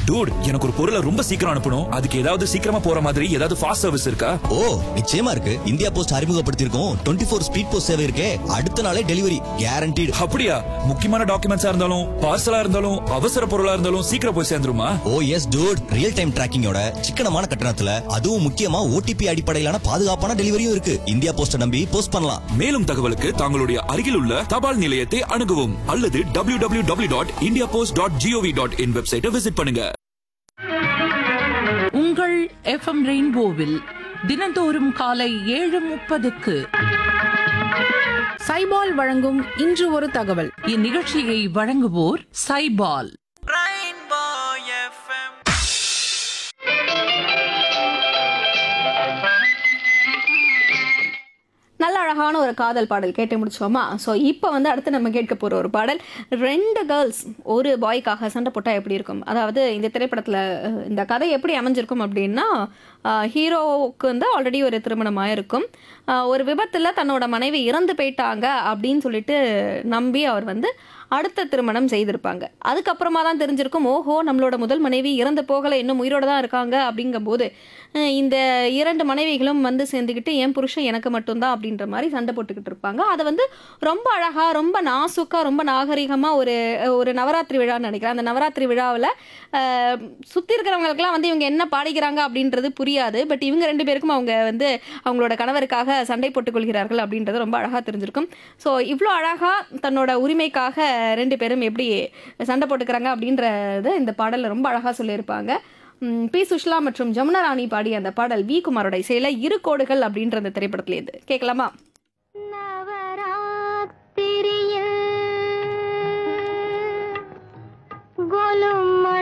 dude எனக்கு ஒரு பொருளை ரொம்ப சீக்கிரம் அனுப்பணும் அதுக்கு ஏதாவது சீக்கிரமா போற மாதிரி ஏதாவது ஃபாஸ்ட் சர்வீஸ் இருக்கா ஓ நிச்சயமா இருக்கு இந்தியா போஸ்ட் அறிமுகப்படுத்தியிருக்கோம் டுவெண்ட்டி ஃபோர் ஸ்பீட் போஸ்ட் சேவை இருக்கே அடுத்த நாளே டெலிவரி கேரண்டீடு அப்படியா முக்கியமான டாக்குமெண்ட்ஸா இருந்தாலும் பார்சலா இருந்தாலும் அவசர பொருளா இருந்தாலும் சீக்கிரம் போய் சேர்ந்துருமா ஓ எஸ் டூட் ரியல் டைம் டிராக்கிங்கோட சிக்கனமான கட்டணத்துல அதுவும் முக்கியமா ஓடிபி அடிப்படையிலான பாதுகாப்பான டெலிவரியும் இருக்கு இந்தியா போஸ்ட நம்பி போஸ்ட் பண்ணலாம் மேலும் தகவலுக்கு தங்களுடைய அருகில் உள்ள தபால் நிலையத்தை அணுகவும் அல்லது W W W dot India post dot gov dot in வெப்சைட்டை விசிட் பண்ணுங்க உங்கள் எஃப்எம் ரெயின்போவில் தினந்தோறும் காலை ஏழு முப்பதுக்கு சைபால் வழங்கும் இன்று ஒரு தகவல் இந்நிகழ்ச்சியை வழங்குவோர் சைபால் நல்ல அழகான ஒரு காதல் பாடல் கேட்டு முடிச்சோமா ஸோ இப்போ வந்து அடுத்து நம்ம கேட்க போகிற ஒரு பாடல் ரெண்டு கேர்ள்ஸ் ஒரு பாய்க்காக சண்டை போட்டால் எப்படி இருக்கும் அதாவது இந்த திரைப்படத்தில் அஹ், இந்த கதை எப்படி அமைஞ்சிருக்கும் அப்படின்னா ஹீரோவுக்கு வந்து ஆல்ரெடி ஒரு திருமணம் ஆயிருக்கும் அஹ், ஒரு விபத்தில் தன்னோட மனைவி இறந்து போயிட்டாங்க அப்படின்னு சொல்லிட்டு நம்பி அவர் வந்து அடுத்த திருமணம் செய்திருப்பாங்க அதுக்கப்புறமா தான் தெரிஞ்சிருக்கும் ஓஹோ நம்மளோட முதல் மனைவி இறந்து போகலை இன்னும் உயிரோட தான் இருக்காங்க அப்படிங்கும்போது அஹ், இந்த இரண்டு மனைவிகளும் வந்து சேர்ந்துக்கிட்டு என் புருஷன் எனக்கு மட்டும்தான் அப்படின்ற மாதிரி சண்டை போட்டுக்கிட்டு இருப்பாங்க அதை வந்து ரொம்ப அழகாக ரொம்ப நாசுக்காக ரொம்ப நாகரிகமாக ஒரு ஒரு நவராத்திரி விழான்னு நினைக்கிறேன் அந்த நவராத்திரி விழாவில் சுற்றி இருக்கிறவங்களுக்குலாம் வந்து இவங்க என்ன பாடிக்கிறாங்க அப்படின்றது புரியாது பட் இவங்க ரெண்டு பேருக்கும் அவங்க வந்து அவங்களோட கணவருக்காக சண்டை போட்டுக் கொள்கிறார்கள் அப்படின்றது ரொம்ப அழகாக தெரிஞ்சிருக்கும் ஸோ இவ்வளோ அழகாக தன்னோட உரிமைக்காக ரெண்டு பேரும் எப்படி சண்டை போட்டுக்கிறாங்க அப்படின்றத இந்த பாடலில் ரொம்ப அழகாக சொல்லியிருப்பாங்க ம், பி சுஷ்லா மற்றும் ஜமுனா ராணி பாடிய அந்த பாடல் வி குமாரோட இசையில இரு கோடுகள் அப்படின்ற அந்த திரைப்படத்துல இது கேட்கலாமா நவராத்திரியில் கோலும்